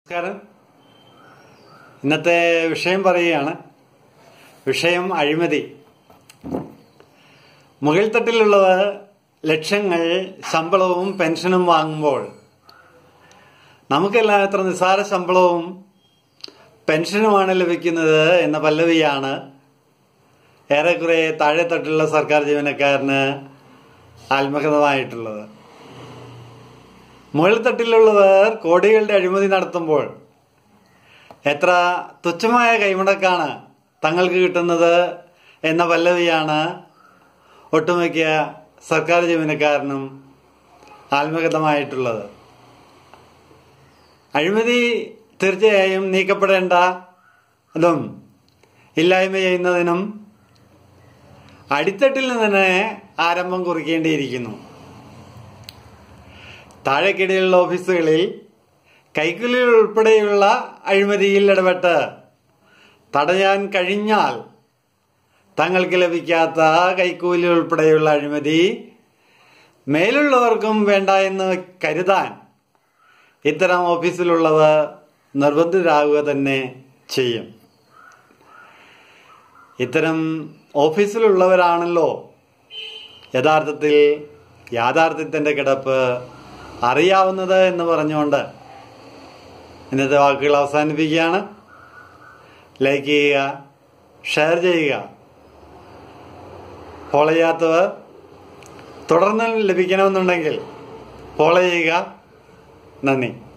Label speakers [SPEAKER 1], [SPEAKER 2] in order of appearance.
[SPEAKER 1] നമസ്കാരം ഇന്നത്തെ വിഷയം പറയുകയാണ് വിഷയം അഴിമതി മുകൾ തട്ടിലുള്ളവർ ലക്ഷങ്ങൾ ശമ്പളവും പെൻഷനും വാങ്ങുമ്പോൾ നമുക്കെല്ലാം എത്ര നിസ്സാര ശമ്പളവും പെൻഷനുമാണ് ലഭിക്കുന്നത് എന്ന പല്ലവിയാണ് ഏറെക്കുറെ താഴെത്തട്ടിലുള്ള സർക്കാർ ജീവനക്കാരന് ആത്മകഥമായിട്ടുള്ളത് മുകൾ തട്ടിലുള്ളവർ കോടികളുടെ അഴിമതി നടത്തുമ്പോൾ എത്ര തുച്ഛമായ കൈമുടക്കാണ് തങ്ങൾക്ക് കിട്ടുന്നത് എന്ന പല്ലവിയാണ് ഒട്ടുമിക്ക സർക്കാർ ജീവനക്കാരനും ആത്മകഥമായിട്ടുള്ളത് അഴിമതി തീർച്ചയായും നീക്കപ്പെടേണ്ട അതും ഇല്ലായ്മ ചെയ്യുന്നതിനും അടിത്തട്ടിൽ നിന്ന് തന്നെ ആരംഭം കുറിക്കേണ്ടിയിരിക്കുന്നു താഴെക്കിടയിലുള്ള ഓഫീസുകളിൽ കൈക്കൂലി ഉൾപ്പെടെയുള്ള അഴിമതിയിൽ ഇടപെട്ട് തടയാൻ കഴിഞ്ഞാൽ തങ്ങൾക്ക് ലഭിക്കാത്ത കൈക്കൂലി ഉൾപ്പെടെയുള്ള അഴിമതി മേലുള്ളവർക്കും വേണ്ട എന്ന് കരുതാൻ ഇത്തരം ഓഫീസിലുള്ളവർ നിർബന്ധിതരാകുക തന്നെ ചെയ്യും ഇത്തരം ഓഫീസിലുള്ളവരാണല്ലോ യഥാർത്ഥത്തിൽ യാഥാർത്ഥ്യത്തിൻ്റെ കിടപ്പ് അറിയാവുന്നത് എന്ന് പറഞ്ഞുകൊണ്ട് ഇന്നത്തെ വാക്കുകൾ അവസാനിപ്പിക്കുകയാണ് ലൈക്ക് ചെയ്യുക ഷെയർ ചെയ്യുക ഫോളോ ചെയ്യാത്തവർ തുടർന്ന് ലഭിക്കണമെന്നുണ്ടെങ്കിൽ ഫോളോ ചെയ്യുക നന്ദി